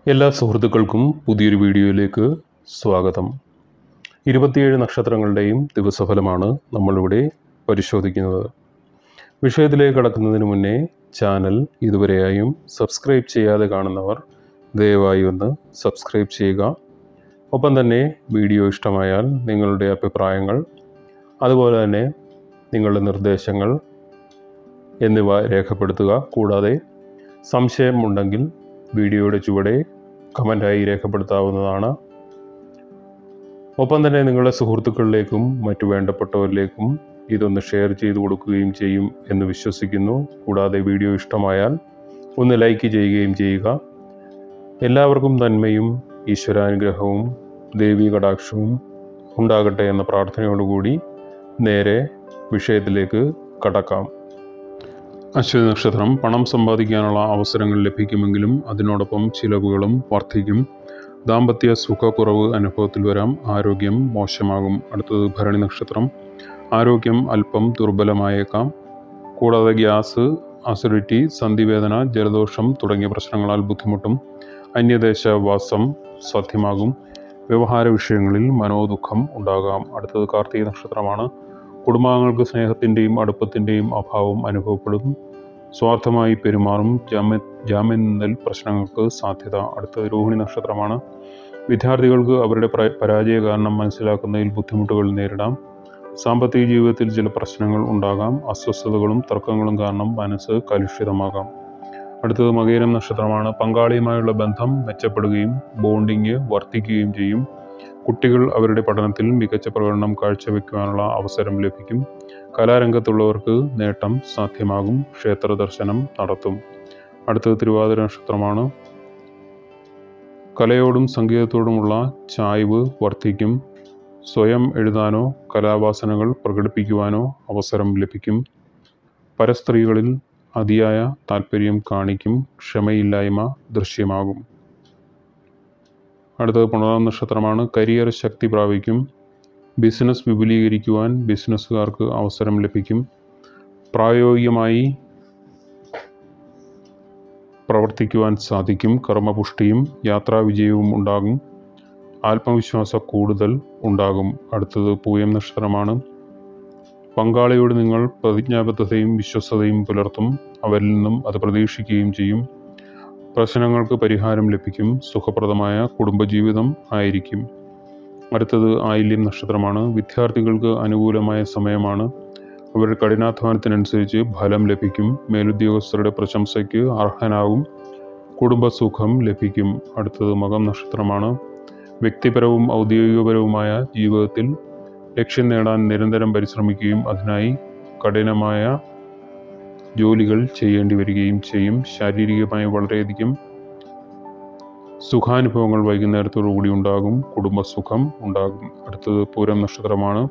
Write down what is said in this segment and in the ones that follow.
എല്ലാ സുഹൃത്തുക്കൾക്കും പുതിയൊരു വീഡിയോയിലേക്ക് സ്വാഗതം ഇരുപത്തിയേഴ് നക്ഷത്രങ്ങളുടെയും ദിവസഫലമാണ് നമ്മളിവിടെ പരിശോധിക്കുന്നത് വിഷയത്തിലേക്ക് കടക്കുന്നതിന് മുന്നേ ചാനൽ ഇതുവരെയായും സബ്സ്ക്രൈബ് ചെയ്യാതെ കാണുന്നവർ ദയവായി ഒന്ന് സബ്സ്ക്രൈബ് ചെയ്യുക ഒപ്പം തന്നെ വീഡിയോ ഇഷ്ടമായാൽ നിങ്ങളുടെ അഭിപ്രായങ്ങൾ അതുപോലെ തന്നെ നിങ്ങളുടെ നിർദ്ദേശങ്ങൾ എന്നിവ രേഖപ്പെടുത്തുക കൂടാതെ സംശയമുണ്ടെങ്കിൽ വീഡിയോയുടെ ചുവടെ കമൻ്റായി രേഖപ്പെടുത്താവുന്നതാണ് ഒപ്പം തന്നെ നിങ്ങളുടെ സുഹൃത്തുക്കളിലേക്കും മറ്റു വേണ്ടപ്പെട്ടവരിലേക്കും ഇതൊന്ന് ഷെയർ ചെയ്തു കൊടുക്കുകയും ചെയ്യും എന്ന് വിശ്വസിക്കുന്നു കൂടാതെ വീഡിയോ ഇഷ്ടമായാൽ ഒന്ന് ലൈക്ക് ചെയ്യുകയും ചെയ്യുക എല്ലാവർക്കും നന്മയും ഈശ്വരാനുഗ്രഹവും ദേവീ കടാക്ഷവും ഉണ്ടാകട്ടെ എന്ന പ്രാർത്ഥനയോടുകൂടി നേരെ വിഷയത്തിലേക്ക് കടക്കാം അശ്വതി നക്ഷത്രം പണം സമ്പാദിക്കാനുള്ള അവസരങ്ങൾ ലഭിക്കുമെങ്കിലും അതിനോടൊപ്പം ചിലവുകളും വർദ്ധിക്കും ദാമ്പത്യ സുഖക്കുറവ് അനുഭവത്തിൽ വരാം ആരോഗ്യം മോശമാകും അടുത്തത് ഭരണി നക്ഷത്രം ആരോഗ്യം അല്പം ദുർബലമായേക്കാം കൂടാതെ ഗ്യാസ് അസിഡിറ്റി സന്ധിവേദന ജലദോഷം തുടങ്ങിയ പ്രശ്നങ്ങളാൽ ബുദ്ധിമുട്ടും അന്യദേശവാസം സാധ്യമാകും വ്യവഹാര വിഷയങ്ങളിൽ മനോദുഃഖം ഉണ്ടാകാം അടുത്തത് കാർത്തിക നക്ഷത്രമാണ് കുടുംബാംഗങ്ങൾക്ക് സ്നേഹത്തിൻ്റെയും അടുപ്പത്തിൻ്റെയും അഭാവം അനുഭവപ്പെടും സ്വാർത്ഥമായി പെരുമാറും ജാമ്യ ജാമ്യം നിന്നൽ പ്രശ്നങ്ങൾക്ക് സാധ്യത അടുത്തത് രോഹിണി നക്ഷത്രമാണ് വിദ്യാർത്ഥികൾക്ക് അവരുടെ പ്ര- പരാജയ കാരണം മനസ്സിലാക്കുന്നതിൽ ബുദ്ധിമുട്ടുകൾ നേരിടാം സാമ്പത്തിക ജീവിതത്തിൽ ചില പ്രശ്നങ്ങൾ ഉണ്ടാകാം അസ്വസ്ഥതകളും തർക്കങ്ങളും കാരണം മനസ്സ് കലുഷിതമാകാം അടുത്തത് മകേരം നക്ഷത്രമാണ് പങ്കാളിയുമായുള്ള ബന്ധം മെച്ചപ്പെടുകയും ബോണ്ടിങ് വർദ്ധിക്കുകയും ചെയ്യും കുട്ടികൾ അവരുടെ പഠനത്തിൽ മികച്ച പ്രകടനം കാഴ്ചവെക്കുവാനുള്ള അവസരം ലഭിക്കും കലാരംഗത്തുള്ളവർക്ക് നേട്ടം സാധ്യമാകും ക്ഷേത്ര ദർശനം നടത്തും അടുത്തത് തിരുവാതിര നക്ഷത്രമാണ് കലയോടും സംഗീതത്തോടുമുള്ള ചായ്വ് വർദ്ധിക്കും സ്വയം എഴുതാനോ കലാവാസനകൾ പ്രകടിപ്പിക്കുവാനോ അവസരം ലഭിക്കും പരസ്ത്രീകളിൽ അതിയായ താല്പര്യം കാണിക്കും ക്ഷമയില്ലായ്മ ദൃശ്യമാകും അടുത്തത് പുണർന്ന നക്ഷത്രമാണ് കരിയർ ശക്തി പ്രാപിക്കും ബിസിനസ് വിപുലീകരിക്കുവാൻ ബിസിനസ്സുകാർക്ക് അവസരം ലഭിക്കും പ്രായോഗികമായി പ്രവർത്തിക്കുവാൻ സാധിക്കും കർമ്മപുഷ്ടിയും യാത്രാ വിജയവും ഉണ്ടാകും ആത്മവിശ്വാസ കൂടുതൽ ഉണ്ടാകും അടുത്തത് പൂയം നക്ഷത്രമാണ് പങ്കാളിയോട് നിങ്ങൾ പ്രതിജ്ഞാബദ്ധതയും വിശ്വസ്തതയും പുലർത്തും അവരിൽ നിന്നും അത് പ്രതീക്ഷിക്കുകയും ചെയ്യും പ്രശ്നങ്ങൾക്ക് പരിഹാരം ലഭിക്കും സുഖപ്രദമായ കുടുംബജീവിതം ആയിരിക്കും അടുത്തത് ആയില്യം നക്ഷത്രമാണ് വിദ്യാർത്ഥികൾക്ക് അനുകൂലമായ സമയമാണ് അവരുടെ കഠിനാധ്വാനത്തിനനുസരിച്ച് ഫലം ലഭിക്കും മേലുദ്യോഗസ്ഥരുടെ പ്രശംസയ്ക്ക് അർഹനാവും കുടുംബസുഖം ലഭിക്കും അടുത്തത് മകം നക്ഷത്രമാണ് വ്യക്തിപരവും ഔദ്യോഗികപരവുമായ ജീവിതത്തിൽ ലക്ഷ്യം നേടാൻ നിരന്തരം പരിശ്രമിക്കുകയും അതിനായി കഠിനമായ ജോലികൾ ചെയ്യേണ്ടി വരികയും ചെയ്യും ശാരീരികമായി വളരെയധികം സുഖാനുഭവങ്ങൾ വൈകുന്നേരത്തോടു കൂടി ഉണ്ടാകും കുടുംബസുഖം ഉണ്ടാകും അടുത്തത് പൂരം നക്ഷത്രമാണ്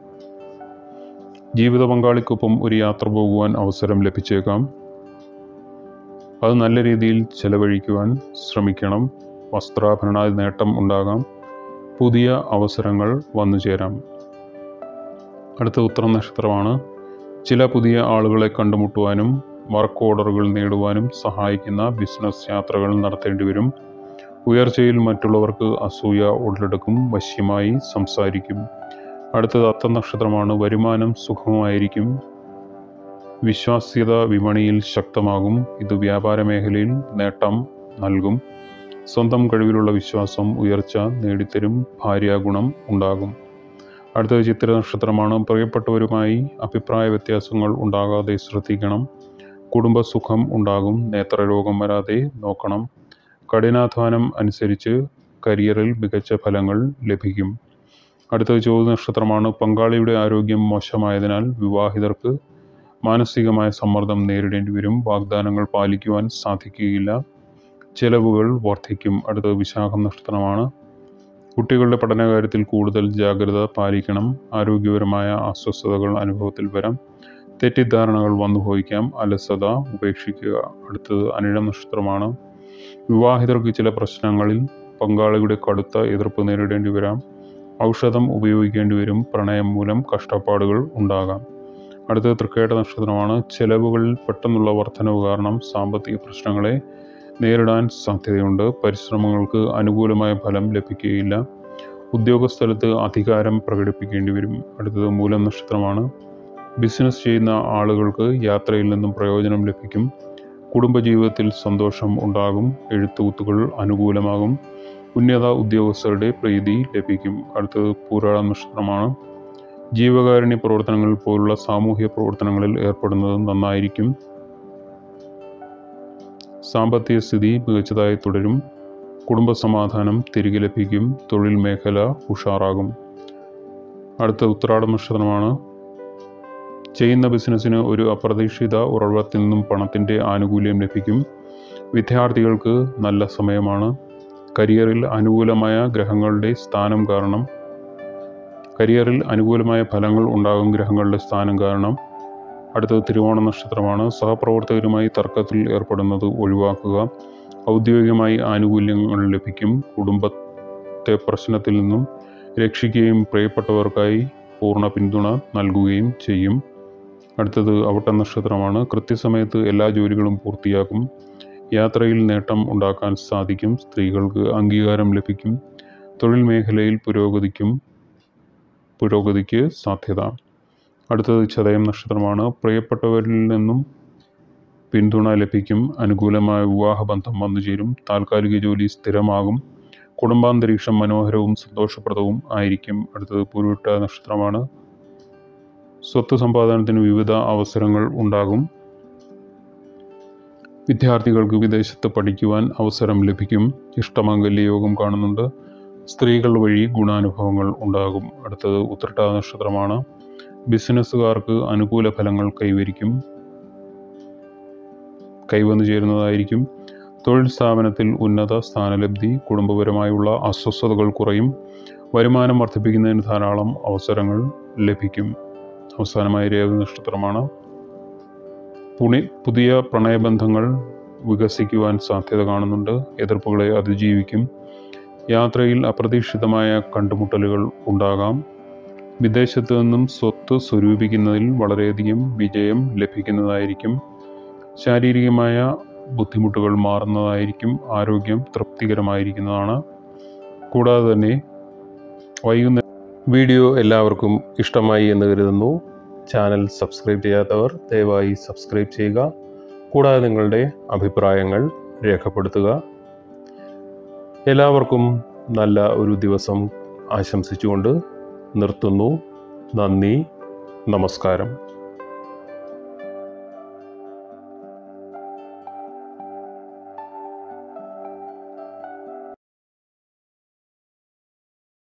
ജീവിത പങ്കാളിക്കൊപ്പം ഒരു യാത്ര പോകുവാൻ അവസരം ലഭിച്ചേക്കാം അത് നല്ല രീതിയിൽ ചെലവഴിക്കുവാൻ ശ്രമിക്കണം വസ്ത്രാഭരണാതി നേട്ടം ഉണ്ടാകാം പുതിയ അവസരങ്ങൾ വന്നു ചേരാം അടുത്ത ഉത്തരം നക്ഷത്രമാണ് ചില പുതിയ ആളുകളെ കണ്ടുമുട്ടുവാനും വർക്ക് ഓർഡറുകൾ നേടുവാനും സഹായിക്കുന്ന ബിസിനസ് യാത്രകൾ നടത്തേണ്ടി വരും ഉയർച്ചയിൽ മറ്റുള്ളവർക്ക് അസൂയ ഉടലെടുക്കും വശ്യമായി സംസാരിക്കും അടുത്തത് അത്ത നക്ഷത്രമാണ് വരുമാനം സുഖമായിരിക്കും വിശ്വാസ്യത വിപണിയിൽ ശക്തമാകും ഇത് വ്യാപാര മേഖലയിൽ നേട്ടം നൽകും സ്വന്തം കഴിവിലുള്ള വിശ്വാസം ഉയർച്ച നേടിത്തരും ഭാര്യാഗുണം ഉണ്ടാകും അടുത്തത് ചിത്ര നക്ഷത്രമാണ് പ്രിയപ്പെട്ടവരുമായി അഭിപ്രായ വ്യത്യാസങ്ങൾ ഉണ്ടാകാതെ ശ്രദ്ധിക്കണം കുടുംബസുഖം ഉണ്ടാകും നേത്രരോഗം വരാതെ നോക്കണം കഠിനാധ്വാനം അനുസരിച്ച് കരിയറിൽ മികച്ച ഫലങ്ങൾ ലഭിക്കും അടുത്തത് ചോദ്യ നക്ഷത്രമാണ് പങ്കാളിയുടെ ആരോഗ്യം മോശമായതിനാൽ വിവാഹിതർക്ക് മാനസികമായ സമ്മർദ്ദം നേരിടേണ്ടി വരും വാഗ്ദാനങ്ങൾ പാലിക്കുവാൻ സാധിക്കുകയില്ല ചെലവുകൾ വർദ്ധിക്കും അടുത്തത് വിശാഖം നക്ഷത്രമാണ് കുട്ടികളുടെ പഠനകാര്യത്തിൽ കൂടുതൽ ജാഗ്രത പാലിക്കണം ആരോഗ്യപരമായ അസ്വസ്ഥതകൾ അനുഭവത്തിൽ വരാം തെറ്റിദ്ധാരണകൾ വന്നു ഭവിക്കാം അലസത ഉപേക്ഷിക്കുക അടുത്തത് അനിഴം നക്ഷത്രമാണ് വിവാഹിതർക്ക് ചില പ്രശ്നങ്ങളിൽ പങ്കാളിയുടെ കടുത്ത എതിർപ്പ് നേരിടേണ്ടി വരാം ഔഷധം ഉപയോഗിക്കേണ്ടി വരും പ്രണയം മൂലം കഷ്ടപ്പാടുകൾ ഉണ്ടാകാം അടുത്തത് തൃക്കേട്ട നക്ഷത്രമാണ് ചെലവുകളിൽ പെട്ടെന്നുള്ള വർധനവ് കാരണം സാമ്പത്തിക പ്രശ്നങ്ങളെ നേരിടാൻ സാധ്യതയുണ്ട് പരിശ്രമങ്ങൾക്ക് അനുകൂലമായ ഫലം ലഭിക്കുകയില്ല ഉദ്യോഗസ്ഥലത്ത് അധികാരം പ്രകടിപ്പിക്കേണ്ടി വരും അടുത്തത് മൂലം നക്ഷത്രമാണ് ബിസിനസ് ചെയ്യുന്ന ആളുകൾക്ക് യാത്രയിൽ നിന്നും പ്രയോജനം ലഭിക്കും കുടുംബജീവിതത്തിൽ സന്തോഷം ഉണ്ടാകും എഴുത്തുകുത്തുകൾ അനുകൂലമാകും ഉന്നത ഉദ്യോഗസ്ഥരുടെ പ്രീതി ലഭിക്കും അടുത്തത് പൂരാട നക്ഷത്രമാണ് ജീവകാരുണ്യ പ്രവർത്തനങ്ങൾ പോലുള്ള സാമൂഹ്യ പ്രവർത്തനങ്ങളിൽ ഏർപ്പെടുന്നത് നന്നായിരിക്കും സാമ്പത്തിക സ്ഥിതി മികച്ചതായി തുടരും കുടുംബസമാധാനം തിരികെ ലഭിക്കും തൊഴിൽ മേഖല ഉഷാറാകും അടുത്ത ഉത്രാട നക്ഷത്രമാണ് ചെയ്യുന്ന ബിസിനസ്സിന് ഒരു അപ്രതീക്ഷിത ഉറവിടത്തിൽ നിന്നും പണത്തിൻ്റെ ആനുകൂല്യം ലഭിക്കും വിദ്യാർത്ഥികൾക്ക് നല്ല സമയമാണ് കരിയറിൽ അനുകൂലമായ ഗ്രഹങ്ങളുടെ സ്ഥാനം കാരണം കരിയറിൽ അനുകൂലമായ ഫലങ്ങൾ ഉണ്ടാകും ഗ്രഹങ്ങളുടെ സ്ഥാനം കാരണം അടുത്തത് തിരുവോണ നക്ഷത്രമാണ് സഹപ്രവർത്തകരുമായി തർക്കത്തിൽ ഏർപ്പെടുന്നത് ഒഴിവാക്കുക ഔദ്യോഗികമായി ആനുകൂല്യങ്ങൾ ലഭിക്കും കുടുംബത്തെ പ്രശ്നത്തിൽ നിന്നും രക്ഷിക്കുകയും പ്രിയപ്പെട്ടവർക്കായി പൂർണ്ണ പിന്തുണ നൽകുകയും ചെയ്യും അടുത്തത് അവിട്ട നക്ഷത്രമാണ് കൃത്യസമയത്ത് എല്ലാ ജോലികളും പൂർത്തിയാക്കും യാത്രയിൽ നേട്ടം ഉണ്ടാക്കാൻ സാധിക്കും സ്ത്രീകൾക്ക് അംഗീകാരം ലഭിക്കും തൊഴിൽ മേഖലയിൽ പുരോഗതിക്കും പുരോഗതിക്ക് സാധ്യത അടുത്തത് ചതയം നക്ഷത്രമാണ് പ്രിയപ്പെട്ടവരിൽ നിന്നും പിന്തുണ ലഭിക്കും അനുകൂലമായ വിവാഹബന്ധം വന്നു ചേരും താൽക്കാലിക ജോലി സ്ഥിരമാകും കുടുംബാന്തരീക്ഷം മനോഹരവും സന്തോഷപ്രദവും ആയിരിക്കും അടുത്തത് പൂരുവിട്ട നക്ഷത്രമാണ് സ്വത്ത് സമ്പാദനത്തിന് വിവിധ അവസരങ്ങൾ ഉണ്ടാകും വിദ്യാർത്ഥികൾക്ക് വിദേശത്ത് പഠിക്കുവാൻ അവസരം ലഭിക്കും ഇഷ്ടമംഗല്യ യോഗം കാണുന്നുണ്ട് സ്ത്രീകൾ വഴി ഗുണാനുഭവങ്ങൾ ഉണ്ടാകും അടുത്തത് ഉത്രട്ട നക്ഷത്രമാണ് ബിസിനസ്സുകാർക്ക് അനുകൂല ഫലങ്ങൾ കൈവരിക്കും കൈവന്നു ചേരുന്നതായിരിക്കും തൊഴിൽ സ്ഥാപനത്തിൽ ഉന്നത സ്ഥാനലബ്ധി കുടുംബപരമായുള്ള അസ്വസ്ഥതകൾ കുറയും വരുമാനം വർദ്ധിപ്പിക്കുന്നതിന് ധാരാളം അവസരങ്ങൾ ലഭിക്കും അവസാനമായി രേവ നക്ഷത്രമാണ് പുണി പുതിയ പ്രണയബന്ധങ്ങൾ വികസിക്കുവാൻ സാധ്യത കാണുന്നുണ്ട് എതിർപ്പുകളെ അതിജീവിക്കും യാത്രയിൽ അപ്രതീക്ഷിതമായ കണ്ടുമുട്ടലുകൾ ഉണ്ടാകാം വിദേശത്ത് നിന്നും സ്വത്ത് സ്വരൂപിക്കുന്നതിൽ വളരെയധികം വിജയം ലഭിക്കുന്നതായിരിക്കും ശാരീരികമായ ബുദ്ധിമുട്ടുകൾ മാറുന്നതായിരിക്കും ആരോഗ്യം തൃപ്തികരമായിരിക്കുന്നതാണ് കൂടാതെ തന്നെ വൈകുന്നേരം വീഡിയോ എല്ലാവർക്കും ഇഷ്ടമായി എന്ന് കരുതുന്നു ചാനൽ സബ്സ്ക്രൈബ് ചെയ്യാത്തവർ ദയവായി സബ്സ്ക്രൈബ് ചെയ്യുക കൂടാതെ നിങ്ങളുടെ അഭിപ്രായങ്ങൾ രേഖപ്പെടുത്തുക എല്ലാവർക്കും നല്ല ഒരു ദിവസം ആശംസിച്ചുകൊണ്ട് നിർത്തുന്നു നന്ദി നമസ്കാരം